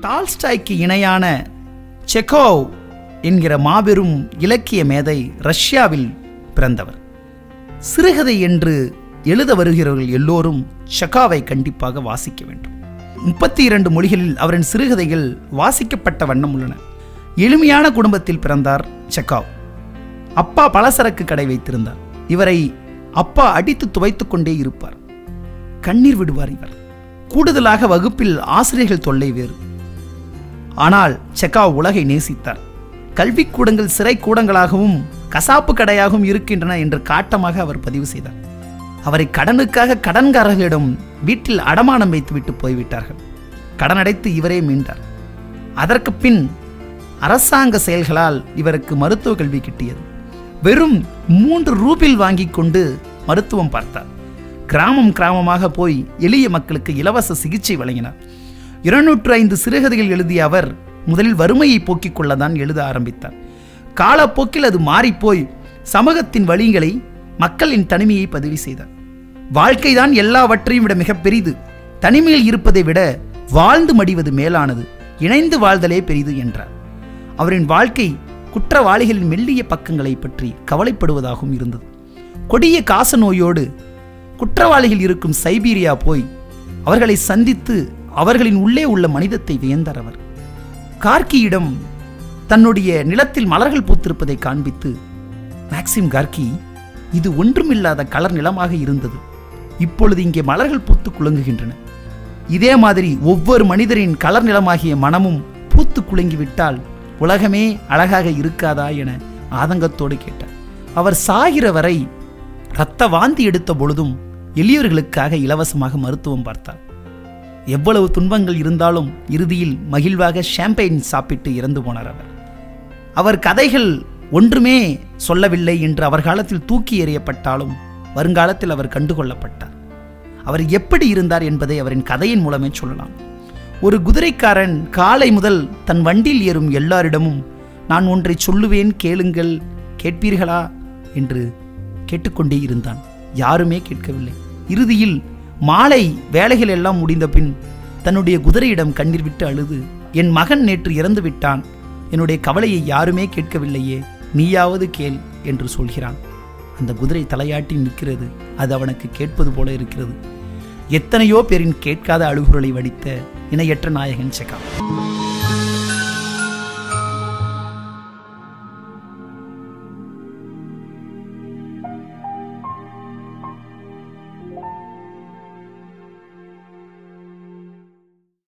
டால்ஸ்டாய்க்கு இணையான செக்கோவ் என்கிற மாபெரும் இலக்கிய மேதை ரஷ்யாவில் பிறந்தவர் சிறுகதை என்று எழுத வருகிறவர்கள் எல்லோரும் செக்காவை கண்டிப்பாக வாசிக்க வேண்டும் முப்பத்தி இரண்டு மொழிகளில் அவரின் சிறுகதைகள் வாசிக்கப்பட்ட வண்ணம் உள்ளன எளிமையான குடும்பத்தில் பிறந்தார் செக்காவ் அப்பா பலசரக்கு கடை வைத்திருந்தார் இவரை அப்பா அடித்து துவைத்துக் கொண்டே இருப்பார் கண்ணீர் விடுவார் இவர் கூடுதலாக வகுப்பில் ஆசிரியர்கள் தொல்லை வேறு ஆனால் செக்காவ் உலகை நேசித்தார் கல்விக்கூடங்கள் சிறை கூடங்களாகவும் கசாப்பு கடையாகவும் இருக்கின்றன என்று காட்டமாக அவர் பதிவு செய்தார் அவரை கடனுக்காக கடன்காரர்களிடம் வீட்டில் அடமானம் வைத்துவிட்டு போய்விட்டார்கள் கடன் அடைத்து இவரே மீண்டார் அதற்கு பின் அரசாங்க செயல்களால் இவருக்கு மருத்துவ கல்வி கிட்டியது வெறும் மூன்று ரூபில் வாங்கிக் கொண்டு மருத்துவம் பார்த்தார் கிராமம் கிராமமாக போய் எளிய மக்களுக்கு இலவச சிகிச்சை வழங்கினார் இருநூற்று ஐந்து சிறுகதைகள் எழுதிய அவர் முதலில் வறுமையை போக்கிக் கொள்ளதான் எழுத ஆரம்பித்தார் காலப்போக்கில் அது மாறிப்போய் சமூகத்தின் வழிகளை மக்களின் தனிமையை பதிவு செய்தார் வாழ்க்கைதான் எல்லாவற்றையும் விட மிக பெரிது தனிமையில் இருப்பதை விட வாழ்ந்து மடிவது மேலானது இணைந்து வாழ்தலே பெரிது என்றார் அவரின் வாழ்க்கை குற்றவாளிகளின் மெல்லிய பக்கங்களை பற்றி கவலைப்படுவதாகவும் இருந்தது கொடிய காச நோயோடு குற்றவாளிகள் இருக்கும் சைபீரியா போய் அவர்களை சந்தித்து அவர்களின் உள்ளே உள்ள மனிதத்தை வியந்தார் அவர் கார்கியிடம் தன்னுடைய நிலத்தில் மலர்கள் பூத்திருப்பதை காண்பித்து மேக்சிம் கார்கி இது ஒன்றுமில்லாத கலர் நிலமாக இருந்தது இப்பொழுது இங்கே மலர்கள் பூத்து குலுங்குகின்றன இதே மாதிரி ஒவ்வொரு மனிதரின் கலர் நிலமாகிய மனமும் பூத்து குலுங்கிவிட்டால் உலகமே அழகாக இருக்காதா என ஆதங்கத்தோடு கேட்டார் அவர் சாகிற வரை இரத்த வாந்தி எடுத்த பொழுதும் எளியவர்களுக்காக இலவசமாக மருத்துவம் பார்த்தார் எவ்வளவு துன்பங்கள் இருந்தாலும் இறுதியில் மகிழ்வாக ஷாம்பெயின் சாப்பிட்டு இறந்து போனார் அவர் அவர் கதைகள் ஒன்றுமே சொல்லவில்லை என்று அவர் காலத்தில் தூக்கி எறியப்பட்டாலும் வருங்காலத்தில் அவர் கண்டுகொள்ளப்பட்டார் அவர் எப்படி இருந்தார் என்பதை அவரின் கதையின் மூலமே சொல்லலாம் ஒரு குதிரைக்காரன் காலை முதல் தன் வண்டியில் ஏறும் எல்லாரிடமும் நான் ஒன்றை சொல்லுவேன் கேளுங்கள் கேட்பீர்களா என்று கேட்டுக்கொண்டே இருந்தான் யாருமே கேட்கவில்லை இறுதியில் மாலை வேலைகள் எல்லாம் முடிந்த பின் தன்னுடைய குதிரையிடம் கண்ணீர் விட்டு அழுது என் மகன் நேற்று இறந்து விட்டான் என்னுடைய கவலையை யாருமே கேட்கவில்லையே நீயாவது கேள் என்று சொல்கிறான் அந்த குதிரை தலையாட்டி நிற்கிறது அது அவனுக்கு கேட்பது போல இருக்கிறது எத்தனையோ பேரின் கேட்காத அழுகுரலை வடித்த இணையற்ற நாயகன் செகா